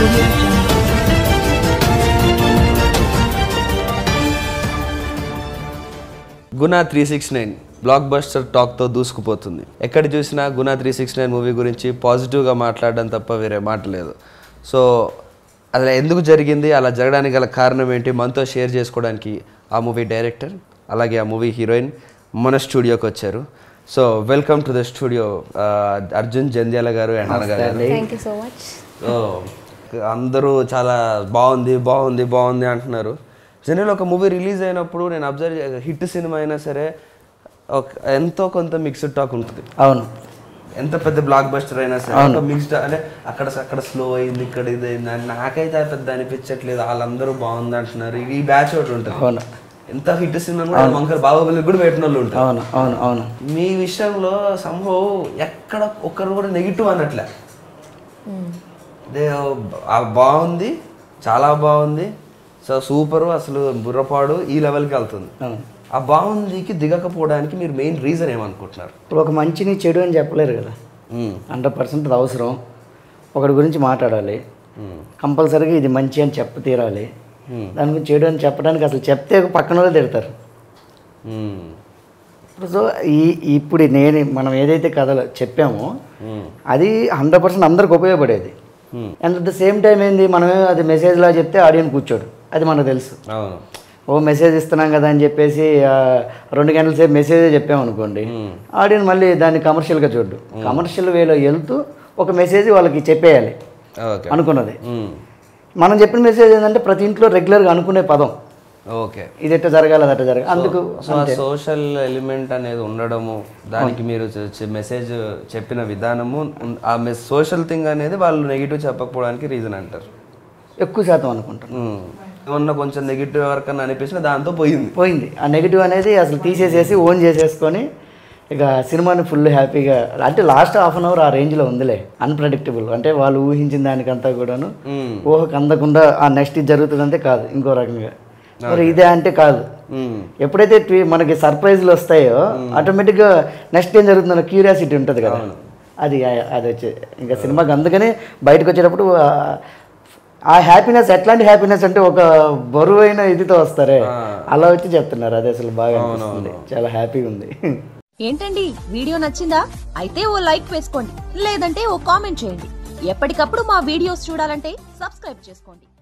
audio jungle. Guna three six nine blockbuster టాక్తో దూసుకుపోతుంది ఎక్కడ చూసినా గుణ త్రీ సిక్స్ నైన్ మూవీ గురించి పాజిటివ్గా మాట్లాడడం తప్ప వేరే మాట లేదు సో అలా ఎందుకు జరిగింది అలా జరగడానికి గల కారణం ఏంటి మనతో షేర్ చేసుకోవడానికి ఆ మూవీ డైరెక్టర్ అలాగే ఆ మూవీ హీరోయిన్ మన స్టూడియోకి వచ్చారు so welcome to the studio Arjun Jandhyala గారు అండ్ అనగా గారు thank you so much so అందరూ చాలా బాగుంది బాగుంది బాగుంది అంటున్నారు జనరల్ ఒక మూవీ రిలీజ్ అయినప్పుడు నేను అబ్జర్వ్ హిట్ సినిమా అయినా సరే ఒక ఎంతో కొంత మిక్స్డ్ టాక్ ఉంటుంది అవును ఎంత పెద్ద బ్లాక్ బస్టర్ అయినా సరే ఒక మిక్స్డ్ అంటే అక్కడ అక్కడ స్లో అయింది ఇక్కడ ఇది అయింది అని నాకైతే అది పెద్ద అనిపించట్లేదు వాళ్ళందరూ బాగుంది అంటున్నారు ఈ బ్యాచ్ ఒకటి ఉంటుంది అవును ఎంత హిట్ సినిమా కూడా మంకర్ బాహుబలి కూడా పెట్టిన వాళ్ళు ఉంటారు అవును అవును అవును మీ విషయంలో సంభవ్ ఎక్కడ ఒక్కరు కూడా నెగిటివ్ అనట్లే దే ఆ బాగుంది చాలా బాగుంది సో సూపర్ అసలు బుర్రపాడు ఈ లెవెల్కి వెళ్తుంది అవును ఆ బాగుందికి దిగకపోవడానికి మీరు మెయిన్ రీజన్ ఏమనుకుంటున్నారు ఇప్పుడు ఒక మంచిని చెడు అని చెప్పలేరు కదా హండ్రెడ్ పర్సెంట్ అది అవసరం ఒకటి గురించి మాట్లాడాలి కంపల్సరీగా ఇది మంచి అని చెప్ప తీరాలి దాని గురించి చెడు అని చెప్పడానికి అసలు చెప్తే పక్కన వాళ్ళు తిడతారు సో ఈ ఇప్పుడు నేను మనం ఏదైతే కథలు చెప్పామో అది హండ్రెడ్ పర్సెంట్ అందరికి ఉపయోగపడేది and at the same time ఏంది మనమే అది మెసేజ్లా చెప్తే ఆడియన్స్ కూర్చోడు అది మనకు తెలుసు అవును ఓ మెసేజ్ ఇస్తున్నాం కదా అని చెప్పేసి ఆ, రెండు గంటల సేపు మెసేజ్ చెప్పామనుకోండి ఆడియన్స్ మళ్ళీ దాన్ని కమర్షియల్గా చూడు కమర్షియల్ వేలో వెళ్తూ ఒక మెసేజ్ వాళ్ళకి చెప్పేయాలి ఓకే అనుకున్నది మనం చెప్పిన మెసేజ్ ఏంటంటే ప్రతి ఇంట్లో రెగ్యులర్గా అనుకునే పదం ఓకే ఇది ఎట్ట జరగాలి అది అట్ట జరగాలి అందుకు సో ఆ సోషల్ ఎలిమెంట్ అనేది ఉండడము దానికి మీరు మెసేజ్ చెప్పిన విధానము ఉన్- ఆ సోషల్ థింగ్ అనేది వాళ్ళు నెగిటివ్ చెప్పకపోవడానికి రీజన్ అంటారు ఎక్కువ శాతం అనుకుంటాను ఉమ్. ఏమన్నా కొంచెం నెగిటివ్ ఎవరికన్నా అనిపించినా దాంతో పోయింది పోయింది ఆ నెగిటివ్ అనేది అసలు తీసేసేసి ఓన్ చేసేసుకొని ఇక సినిమాని ఫుల్ హ్యాపీగా అంటే లాస్ట్ హాఫ్ అన్ అవర్ ఆ రేంజ్లో ఉందిలే అన్ప్రెడిక్టబుల్ అంటే వాళ్ళు ఊహించిన దానికంతా కూడాను ఉమ్. ఊహకు అందకుండా ఆ నెక్స్ట్ ఇది జరుగుతుందంటే కాదు ఇంకో రకంగా మరి ఇదే అంటే కాదు ఉమ్. ఎప్పుడైతే ట్వీ- మనకి సర్ప్రైజ్లు వస్తాయో ఆటోమేటిక్గా నెక్స్ట్ ఏం జరుగుతుందన్న క్యూరియాసిటీ ఉంటుంది కదా అది అది వచ్చే ఇంకా సినిమాకి అందుకనే బయటకు వచ్చేటప్పుడు ఆ- ఆ హ్యాపీనెస్ ఎట్లాంటి హ్యాపీనెస్ అంటే ఒక బరువైన ఇదితో వస్తారే అలా వచ్చి చెప్తున్నారు అది అసలు బాగా అనిపిస్తుంది చాలా హ్యాపీగా ఉంది ఏంటండి వీడియో నచ్చిందా అయితే ఓ లైక్ వేసుకోండి లేదంటే ఓ కామెంట్ చేయండి ఎప్పటికప్పుడు మా వీడియోస్ చూడాలంటే సబ్స్క్రైబ్ చేసుకోండి